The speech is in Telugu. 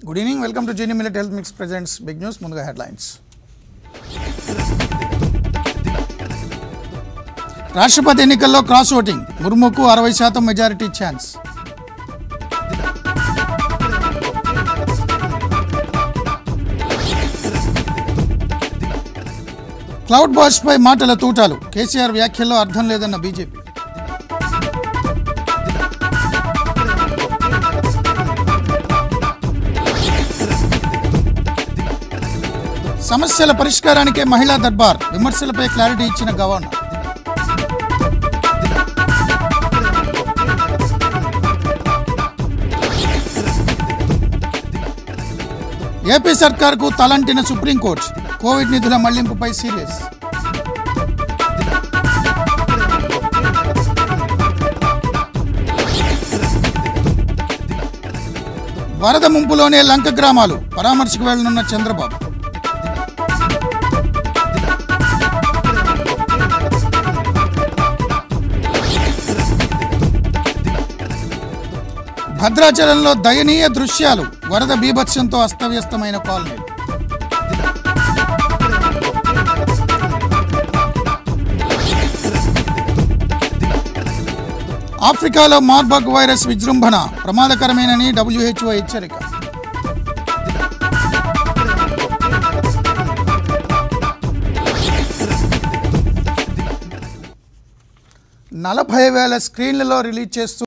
good evening welcome to Jeeni millet health mix presents big news ముందుగా హెడ్లైన్స్ రాష్ట్రపతి ఎన్నికల్లో క్రాస్ ఓటింగ్ ముర్ముకు అరవై శాతం మెజారిటీ ఛాన్స్ క్లౌడ్ పై మాటల తూటాలు కేసీఆర్ వ్యాఖ్యల్లో అర్థం లేదన్న బీజేపీ సమస్యల పరిష్కారానికే మహిళా దర్బార్ విమర్శలపై క్లారిటీ ఇచ్చిన గవర్నర్ ఏపీ సర్కార్కు తలంటిన సుప్రీంకోర్టు కోవిడ్ నిధుల మళ్లింపుపై సీరియస్ వరద ముంపులోనే లంక గ్రామాలు పరామర్శకు వెళ్లనున్న చంద్రబాబు భద్రాచలంలో దయనీయ దృశ్యాలు వరద బీభత్సంతో అస్తవ్యస్తమైన కాలనీ ఆఫ్రికాలో మార్బర్గ్ వైరస్ విజృంభణ ప్రమాదకరమేనని డబ్ల్యూహెచ్ఓ హెచ్చరిక నలభై వేల స్క్రీన్లలో రిలీజ్ చేస్తూ